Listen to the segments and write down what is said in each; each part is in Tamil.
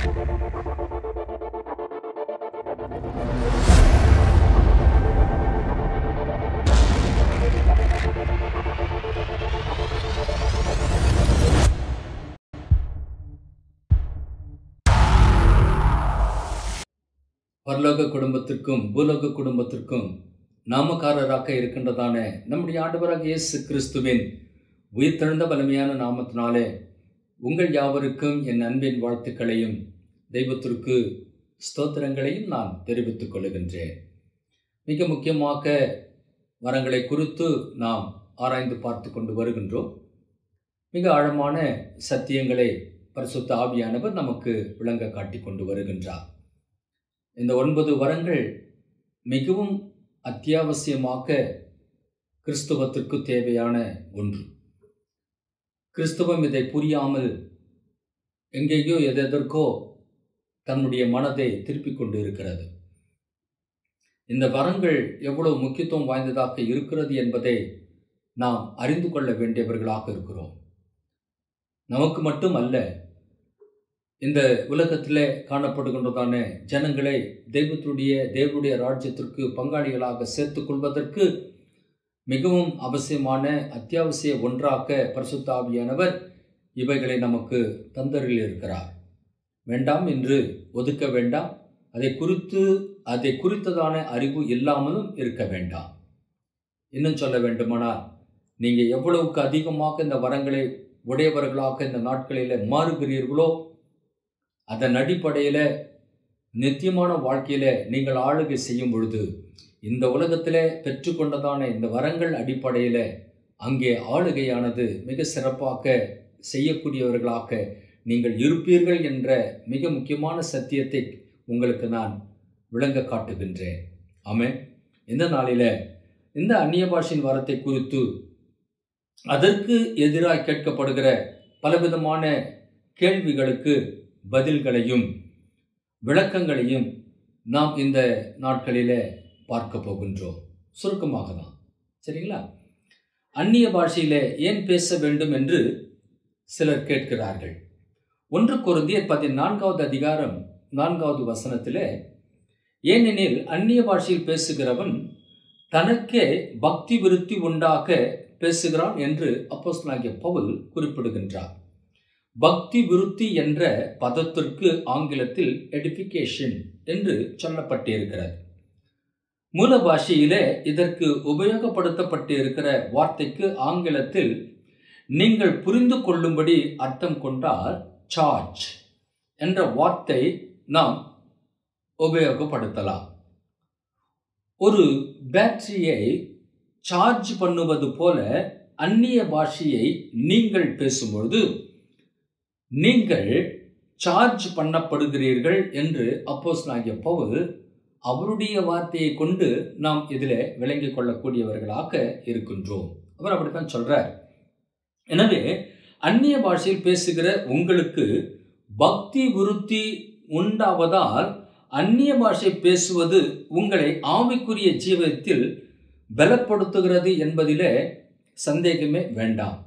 பரலோக குடும்பத்திற்கும் பூலோக குடும்பத்திற்கும் நாமக்காரராக இருக்கின்றதான நம்முடைய ஆண்டவராக இயேசு கிறிஸ்துவின் உயிர்த்தெழுந்த வலிமையான நாமத்தினாலே உங்கள் யாவருக்கும் என் அன்பின் வாழ்த்துக்களையும் தெய்வத்திற்கு ஸ்தோத்திரங்களையும் நான் தெரிவித்துக் கொள்கின்றேன் மிக முக்கியமாக வரங்களை குறித்து நாம் ஆராய்ந்து பார்த்து கொண்டு வருகின்றோம் மிக ஆழமான சத்தியங்களை பரிசுத்த ஆவியானவர் நமக்கு விளங்க காட்டி கொண்டு வருகின்றார் இந்த ஒன்பது வரங்கள் மிகவும் அத்தியாவசியமாக கிறிஸ்துவத்திற்கு தேவையான ஒன்று கிறிஸ்துவம் இதை புரியாமல் எங்கேயோ எதெதற்கோ தன்னுடைய மனதை திருப்பிக் கொண்டு இருக்கிறது இந்த வரங்கள் எவ்வளவு முக்கியத்துவம் வாய்ந்ததாக இருக்கிறது என்பதை நாம் அறிந்து கொள்ள வேண்டியவர்களாக இருக்கிறோம் நமக்கு மட்டும் அல்ல இந்த உலகத்தில் காணப்படுகின்றதான ஜனங்களை தெய்வத்துடைய தேவனுடைய ராஜ்யத்திற்கு பங்காளிகளாக சேர்த்துக் கொள்வதற்கு மிகவும் அவசியமான அத்தியாவசிய ஒன்றாக பரிசுத்தாவியானவர் இவைகளை நமக்கு தந்தரில் இருக்கிறார் வேண்டாம் என்று ஒதுக்க வேண்டாம் அதை குறித்து அதை குறித்ததான அறிவு இல்லாமலும் இருக்க வேண்டாம் இன்னும் சொல்ல வேண்டுமானால் நீங்கள் எவ்வளவுக்கு அதிகமாக இந்த வரங்களை உடையவர்களாக இந்த நாட்களில் மாறுகிறீர்களோ அதன் அடிப்படையில் நித்தியமான வாழ்க்கையில் நீங்கள் ஆளுகை செய்யும் பொழுது இந்த உலகத்தில் பெற்றுக்கொண்டதான இந்த வரங்கள் அடிப்படையில் அங்கே ஆளுகையானது மிக சிறப்பாக செய்யக்கூடியவர்களாக நீங்கள் இருப்பீர்கள் என்ற மிக முக்கியமான சத்தியத்தை உங்களுக்கு நான் விளங்க காட்டுகின்றேன் ஆமே இந்த நாளில் இந்த அந்நிய பாஷையின் வரத்தை குறித்து அதற்கு எதிராக கேட்கப்படுகிற பலவிதமான கேள்விகளுக்கு பதில்களையும் விளக்கங்களையும் நாம் இந்த நாட்களில் பார்க்க போகின்றோம் சுருக்கமாக தான் சரிங்களா அந்நிய பாஷையில் ஏன் பேச வேண்டும் என்று சிலர் கேட்கிறார்கள் ஒன்று குருந்தியர் பதினான்காவது அதிகாரம் நான்காவது வசனத்தில் ஏனெனில் அந்நிய பாஷையில் பேசுகிறவன் தனக்கே பக்தி விருத்தி உண்டாக பேசுகிறான் என்று அப்போஸ்தலனாகிய பவுல் குறிப்பிடுகின்றார் பக்தி விருத்தி என்ற பதத்திற்கு ஆங்கிலத்தில் எடிஃபிகேஷன் என்று சொல்லப்பட்டிருக்கிறது மூல பாஷையிலே இதற்கு உபயோகப்படுத்தப்பட்டு இருக்கிற வார்த்தைக்கு ஆங்கிலத்தில் நீங்கள் புரிந்து கொள்ளும்படி அர்த்தம் கொண்டால் சார்ஜ் என்ற வார்த்தை நாம் உபயோகப்படுத்தலாம் ஒரு பேட்டரியை சார்ஜ் பண்ணுவது போல அந்நிய பாஷையை நீங்கள் பேசும்பொழுது நீங்கள் சார்ஜ் பண்ணப்படுகிறீர்கள் என்று அப்போஸ் ஆகிய பவுல் அவருடைய வார்த்தையை கொண்டு நாம் இதில் விளங்கிக் கொள்ளக்கூடியவர்களாக இருக்கின்றோம் அவர் அப்படித்தான் சொல்றார் எனவே அந்நிய பாஷையில் பேசுகிற உங்களுக்கு பக்தி விருத்தி உண்டாவதால் அந்நிய பாஷை பேசுவது உங்களை ஆவிக்குரிய ஜீவத்தில் பலப்படுத்துகிறது என்பதிலே சந்தேகமே வேண்டாம்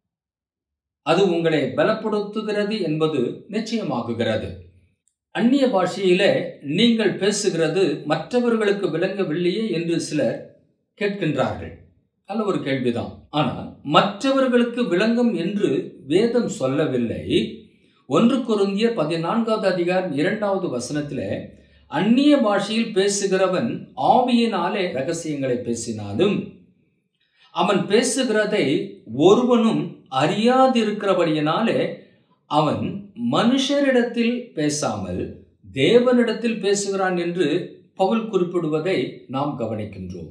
அது உங்களை பலப்படுத்துகிறது என்பது நிச்சயமாகுகிறது அந்நிய பாஷையில நீங்கள் பேசுகிறது மற்றவர்களுக்கு விளங்கவில்லையே என்று சிலர் கேட்கின்றார்கள் நல்ல ஒரு கேள்விதான் ஆனால் மற்றவர்களுக்கு விளங்கும் என்று வேதம் சொல்லவில்லை ஒன்று குருந்திய பதினான்காவது அதிகாரம் இரண்டாவது வசனத்தில் அந்நிய பாஷையில் பேசுகிறவன் ஆவியினாலே ரகசியங்களை பேசினாலும் அவன் பேசுகிறதை ஒருவனும் அறியாதிருக்கிறபடியினாலே அவன் மனுஷரிடத்தில் பேசாமல் தேவனிடத்தில் பேசுகிறான் என்று பவுல் குறிப்பிடுவதை நாம் கவனிக்கின்றோம்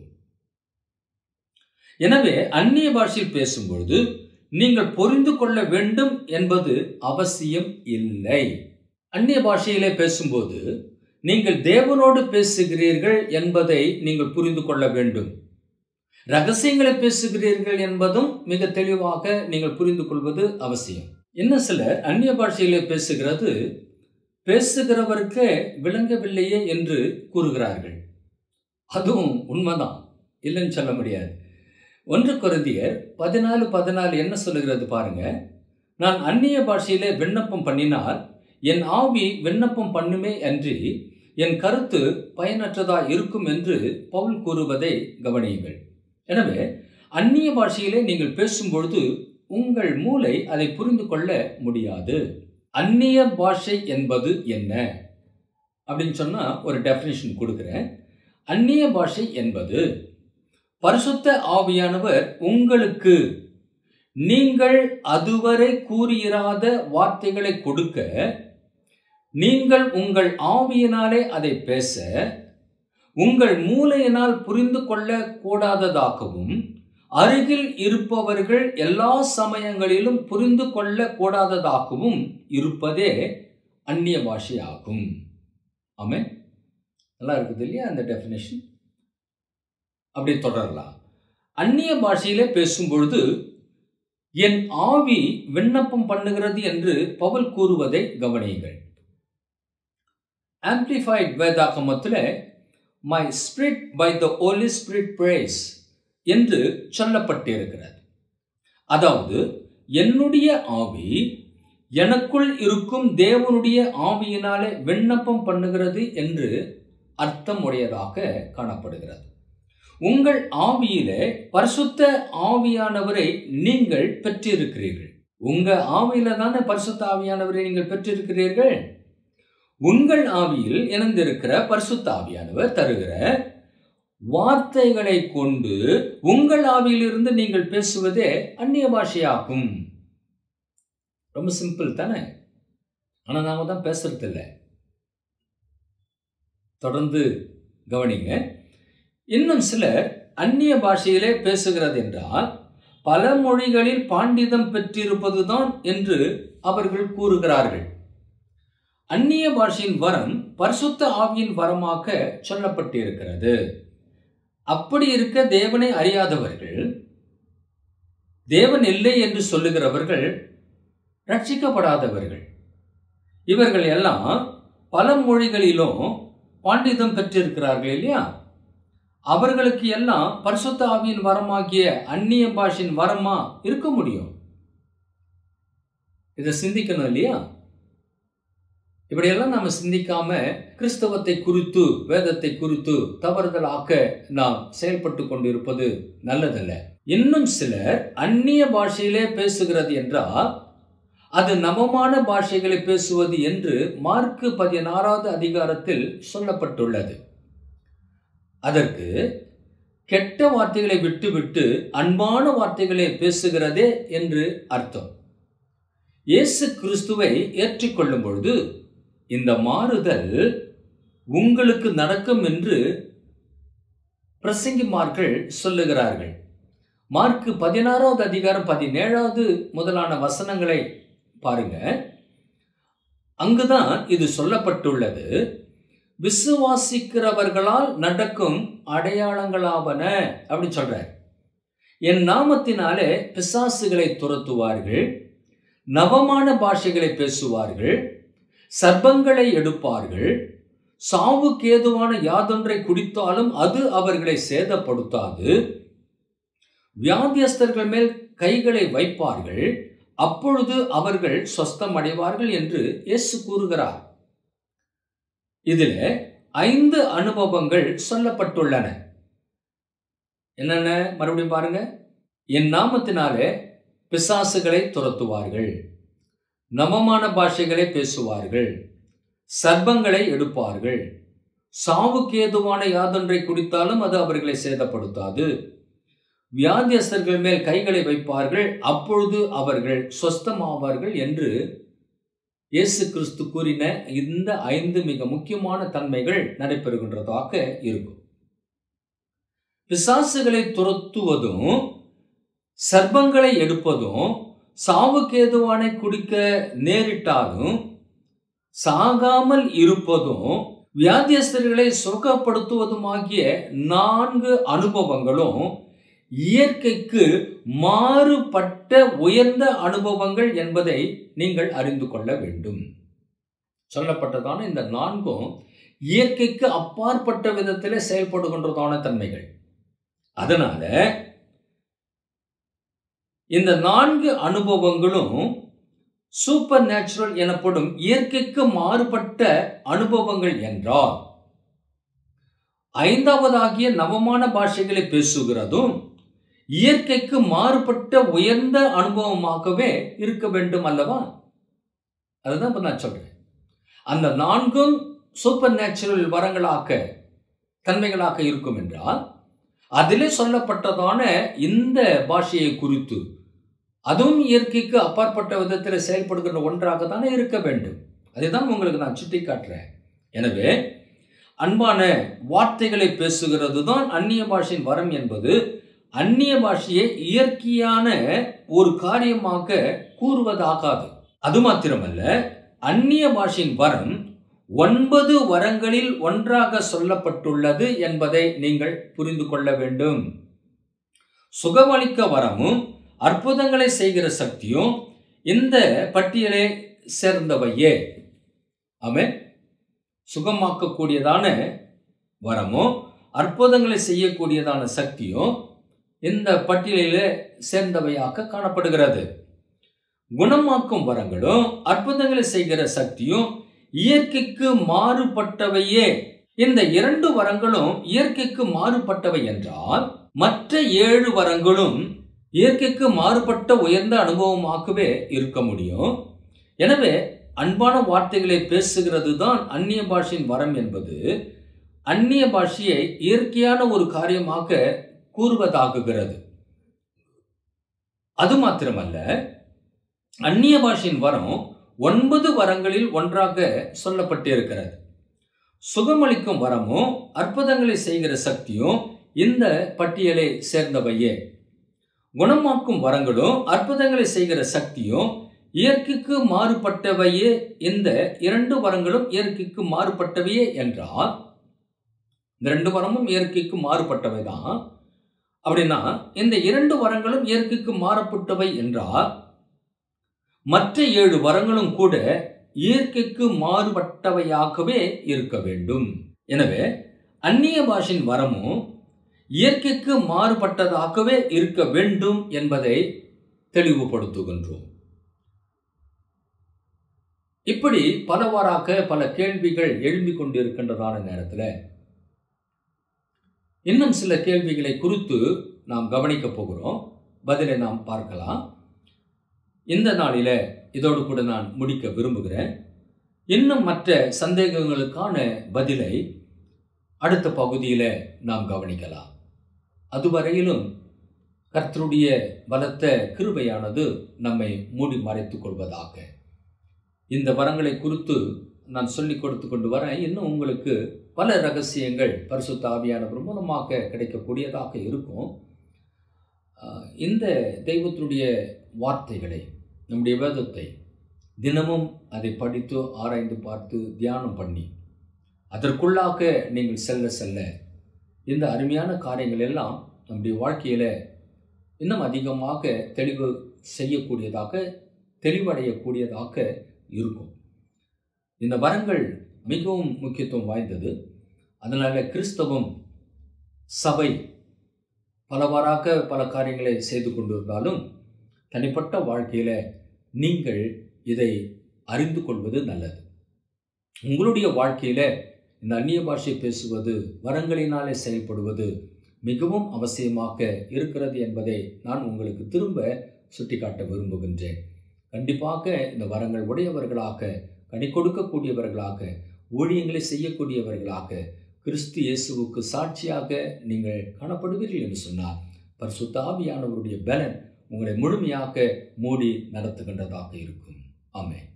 எனவே அந்நிய பாஷையில் பேசும்பொழுது நீங்கள் புரிந்து கொள்ள வேண்டும் என்பது அவசியம் இல்லை அந்நிய பாஷையிலே பேசும்போது நீங்கள் தேவனோடு பேசுகிறீர்கள் என்பதை நீங்கள் புரிந்து கொள்ள வேண்டும் ரகசியங்களை பேசுகிறீர்கள் என்பதும் மிக தெளிவாக நீங்கள் புரிந்து கொள்வது அவசியம் என்ன சிலர் அந்நிய பாஷையிலே பேசுகிறது பேசுகிறவருக்கு விளங்கவில்லையே என்று கூறுகிறார்கள் அதுவும் உண்மைதான் இல்லைன்னு சொல்ல முடியாது ஒன்று குருந்தியர் பதினாலு பதினாலு என்ன சொல்லுகிறது பாருங்க நான் அந்நிய பாஷையிலே விண்ணப்பம் பண்ணினால் என் ஆவி விண்ணப்பம் பண்ணுமே அன்றி என் கருத்து பயனற்றதா இருக்கும் என்று பவுல் கூறுவதை கவனியுங்கள் எனவே அந்நிய பாஷையிலே நீங்கள் பேசும்பொழுது உங்கள் மூளை அதை புரிந்து கொள்ள முடியாது அந்நிய பாஷை என்பது என்ன அப்படின்னு சொன்னா ஒரு டெஃபினேஷன் கொடுக்குறேன் அந்நிய பாஷை என்பது பரிசுத்த ஆவியானவர் உங்களுக்கு நீங்கள் அதுவரை கூறியிராத வார்த்தைகளை கொடுக்க நீங்கள் உங்கள் ஆவியினாலே அதை பேச உங்கள் மூளையினால் புரிந்து கொள்ள கூடாததாகவும் அருகில் இருப்பவர்கள் எல்லா சமயங்களிலும் புரிந்து கொள்ள கூடாததாகவும் இருப்பதே அந்நிய பாஷை ஆகும் ஆமே நல்லா இருக்குது இல்லையா அந்த டெஃபினேஷன் அப்படி தொடரலாம் அந்நிய பாஷையிலே பேசும்பொழுது என் ஆவி விண்ணப்பம் பண்ணுகிறது என்று பவுல் கூறுவதை கவனியுங்கள் ஆம்பிளிஃபைட் வேதாகமத்தில் my spirit by the holy spirit praise என்று சொல்லப்பட்டிருக்கிறது அதாவது என்னுடைய ஆவி எனக்குள் இருக்கும் தேவனுடைய ஆவியினாலே விண்ணப்பம் பண்ணுகிறது என்று அர்த்தம் உடையதாக காணப்படுகிறது உங்கள் ஆவியிலே பரிசுத்த ஆவியானவரை நீங்கள் பெற்றிருக்கிறீர்கள் உங்க ஆவியில தானே பரிசுத்த ஆவியானவரை நீங்கள் பெற்றிருக்கிறீர்கள் உங்கள் ஆவியில் இணைந்திருக்கிற பரிசுத்த ஆவியானவர் தருகிற வார்த்தைகளை கொண்டு உங்கள் ஆவியிலிருந்து நீங்கள் பேசுவதே அந்நிய பாஷையாகும் ரொம்ப சிம்பிள் தானே ஆனா நாம தான் பேசுறது இல்லை தொடர்ந்து கவனிங்க இன்னும் சிலர் அந்நிய பாஷையிலே பேசுகிறது என்றால் பல மொழிகளில் பாண்டிதம் பெற்றிருப்பதுதான் என்று அவர்கள் கூறுகிறார்கள் அந்நிய பாஷையின் வரம் பரிசுத்த ஆவியின் வரமாக சொல்லப்பட்டிருக்கிறது அப்படி இருக்க தேவனை அறியாதவர்கள் தேவன் இல்லை என்று சொல்லுகிறவர்கள் ரட்சிக்கப்படாதவர்கள் இவர்கள் எல்லாம் பல மொழிகளிலும் பாண்டிதம் பெற்றிருக்கிறார்கள் இல்லையா அவர்களுக்கு எல்லாம் பரிசுத்த ஆவியின் வரமாகிய அந்நிய பாஷையின் வரமா இருக்க முடியும் இதை சிந்திக்கணும் இல்லையா இப்படியெல்லாம் நம்ம சிந்திக்காம கிறிஸ்தவத்தை குறித்து வேதத்தை குறித்து தவறுதலாக்க நாம் செயல்பட்டு கொண்டிருப்பது நல்லதல்ல இன்னும் சிலர் அந்நிய பாஷையிலே பேசுகிறது என்றால் அது நவமான பாஷைகளை பேசுவது என்று மார்க்கு பதினாறாவது அதிகாரத்தில் சொல்லப்பட்டுள்ளது அதற்கு கெட்ட வார்த்தைகளை விட்டுவிட்டு அன்பான வார்த்தைகளை பேசுகிறதே என்று அர்த்தம் இயேசு கிறிஸ்துவை ஏற்றுக்கொள்ளும் பொழுது இந்த மாறுதல் உங்களுக்கு நடக்கும் என்று பிரசங்கிமார்கள் சொல்லுகிறார்கள் மார்க்கு பதினாறாவது அதிகாரம் பதினேழாவது முதலான வசனங்களை பாருங்க அங்குதான் இது சொல்லப்பட்டுள்ளது விசுவாசிக்கிறவர்களால் நடக்கும் அடையாளங்களாவன அப்படின்னு சொல்றார் என் நாமத்தினாலே பிசாசுகளை துரத்துவார்கள் நவமான பாஷைகளை பேசுவார்கள் சர்ப்பங்களை எடுப்பார்கள் சாவுக்கு ஏதுவான யாதொன்றை குடித்தாலும் அது அவர்களை சேதப்படுத்தாது வியாதியஸ்தர்கள் மேல் கைகளை வைப்பார்கள் அப்பொழுது அவர்கள் சொஸ்தம் அடைவார்கள் என்று இயேசு கூறுகிறார் இதில் ஐந்து அனுபவங்கள் சொல்லப்பட்டுள்ளன என்னென்ன மறுபடியும் பாருங்க என் நாமத்தினாலே பிசாசுகளை துரத்துவார்கள் நவமான பாஷைகளை பேசுவார்கள் சர்ப்பங்களை எடுப்பார்கள் சாவுக்கு ஏதுவான யாதொன்றை குடித்தாலும் அது அவர்களை சேதப்படுத்தாது வியாதியஸ்தர்கள் மேல் கைகளை வைப்பார்கள் அப்பொழுது அவர்கள் சொஸ்தமாவார்கள் என்று இயேசு கிறிஸ்து கூறின இந்த ஐந்து மிக முக்கியமான தன்மைகள் நடைபெறுகின்றதாக இருக்கும் பிசாசுகளை துரத்துவதும் சர்ப்பங்களை எடுப்பதும் சாவுக்கேதுவானை குடிக்க நேரிட்டாலும் சாகாமல் இருப்பதும் வியாதியஸ்தர்களை சுகப்படுத்துவதுமாகிய நான்கு அனுபவங்களும் இயற்கைக்கு மாறுபட்ட உயர்ந்த அனுபவங்கள் என்பதை நீங்கள் அறிந்து கொள்ள வேண்டும் சொல்லப்பட்டதான இந்த நான்கும் இயற்கைக்கு அப்பாற்பட்ட விதத்தில் செயல்படுகின்றதான தன்மைகள் அதனால இந்த நான்கு அனுபவங்களும் சூப்பர் நேச்சுரல் எனப்படும் இயற்கைக்கு மாறுபட்ட அனுபவங்கள் என்றால் ஐந்தாவதாகிய நவமான பாஷைகளை பேசுகிறதும் இயற்கைக்கு மாறுபட்ட உயர்ந்த அனுபவமாகவே இருக்க வேண்டும் அல்லவா அதுதான் இப்ப நான் சொல்றேன் அந்த நான்கும் சூப்பர் நேச்சுரல் வரங்களாக தன்மைகளாக இருக்கும் என்றால் அதிலே சொல்லப்பட்டதான இந்த பாஷையை குறித்து அதுவும் இயற்கைக்கு அப்பாற்பட்ட விதத்தில் செயல்படுகிற ஒன்றாக தானே இருக்க வேண்டும் அதுதான் உங்களுக்கு நான் சுட்டி காட்டுறேன் எனவே அன்பான வார்த்தைகளை பேசுகிறது தான் அந்நிய பாஷையின் வரம் என்பது அந்நிய பாஷையை இயற்கையான ஒரு காரியமாக கூறுவதாகாது அது மாத்திரமல்ல அந்நிய பாஷையின் வரம் ஒன்பது வரங்களில் ஒன்றாக சொல்லப்பட்டுள்ளது என்பதை நீங்கள் புரிந்து கொள்ள வேண்டும் சுகமளிக்க வரமும் அற்புதங்களை செய்கிற சக்தியும் இந்த பட்டியலை சேர்ந்தவையே ஆமே சுகமாக்கக்கூடியதான வரமும் அற்புதங்களை செய்யக்கூடியதான சக்தியும் இந்த பட்டியலில் சேர்ந்தவையாக காணப்படுகிறது குணமாக்கும் வரங்களும் அற்புதங்களை செய்கிற சக்தியும் இயற்கைக்கு மாறுபட்டவையே இந்த இரண்டு வரங்களும் இயற்கைக்கு மாறுபட்டவை என்றால் மற்ற ஏழு வரங்களும் இயற்கைக்கு மாறுபட்ட உயர்ந்த அனுபவமாகவே இருக்க முடியும் எனவே அன்பான வார்த்தைகளை பேசுகிறது தான் அந்நிய பாஷையின் வரம் என்பது அந்நிய பாஷையை இயற்கையான ஒரு காரியமாக கூறுவதாகுகிறது அது மாத்திரமல்ல அந்நிய பாஷையின் வரம் ஒன்பது வரங்களில் ஒன்றாக சொல்லப்பட்டிருக்கிறது சுகமளிக்கும் வரமும் அற்புதங்களை செய்கிற சக்தியும் இந்த பட்டியலை சேர்ந்தவையே குணமாக்கும் வரங்களும் அற்புதங்களை செய்கிற சக்தியும் இயற்கைக்கு மாறுபட்டவையே இந்த இரண்டு வரங்களும் இயற்கைக்கு மாறுபட்டவையே என்றால் இந்த ரெண்டு வரமும் இயற்கைக்கு மாறுபட்டவை தான் அப்படின்னா இந்த இரண்டு வரங்களும் இயற்கைக்கு மாறுபட்டவை என்றால் மற்ற ஏழு வரங்களும் கூட இயற்கைக்கு மாறுபட்டவையாகவே இருக்க வேண்டும் எனவே அந்நிய பாஷின் வரமும் இயற்கைக்கு மாறுபட்டதாகவே இருக்க வேண்டும் என்பதை தெளிவுபடுத்துகின்றோம் இப்படி பலவாறாக பல கேள்விகள் எழும்பிக் கொண்டிருக்கின்றதான நேரத்தில் இன்னும் சில கேள்விகளை குறித்து நாம் கவனிக்கப் போகிறோம் பதிலை நாம் பார்க்கலாம் இந்த நாளில இதோடு கூட நான் முடிக்க விரும்புகிறேன் இன்னும் மற்ற சந்தேகங்களுக்கான பதிலை அடுத்த பகுதியில் நாம் கவனிக்கலாம் அதுவரையிலும் கர்த்தருடைய பலத்த கிருபையானது நம்மை மூடி மறைத்துக் கொள்வதாக இந்த வரங்களை குறித்து நான் சொல்லிக் கொடுத்து கொண்டு வரேன் இன்னும் உங்களுக்கு பல ரகசியங்கள் பரிசுத்த ஆவியானவர் மூலமாக கிடைக்கக்கூடியதாக இருக்கும் ஆஹ் இந்த தெய்வத்தினுடைய வார்த்தைகளை நம்முடைய வேதத்தை தினமும் அதை படித்து ஆராய்ந்து பார்த்து தியானம் பண்ணி அதற்குள்ளாக நீங்கள் செல்ல செல்ல இந்த அருமையான காரியங்கள் எல்லாம் நம்முடைய வாழ்க்கையில் இன்னும் அதிகமாக தெளிவு செய்யக்கூடியதாக தெளிவடையக்கூடியதாக இருக்கும் இந்த வரங்கள் மிகவும் முக்கியத்துவம் வாய்ந்தது அதனால் கிறிஸ்தவம் சபை பலவாறாக பல காரியங்களை செய்து கொண்டிருந்தாலும் தனிப்பட்ட வாழ்க்கையில் நீங்கள் இதை அறிந்து கொள்வது நல்லது உங்களுடைய வாழ்க்கையில் இந்த அந்நிய பாஷை பேசுவது வரங்களினாலே செயல்படுவது மிகவும் அவசியமாக இருக்கிறது என்பதை நான் உங்களுக்கு திரும்ப சுட்டிக்காட்ட விரும்புகின்றேன் கண்டிப்பாக இந்த வரங்கள் உடையவர்களாக கனி கொடுக்கக்கூடியவர்களாக ஊழியங்களை செய்யக்கூடியவர்களாக கிறிஸ்து இயேசுவுக்கு சாட்சியாக நீங்கள் காணப்படுவீர்கள் என்று சொன்னார் பரிசுத்தாவியானவருடைய பலன் உங்களை முழுமையாக மூடி நடத்துகின்றதாக இருக்கும் ஆமென்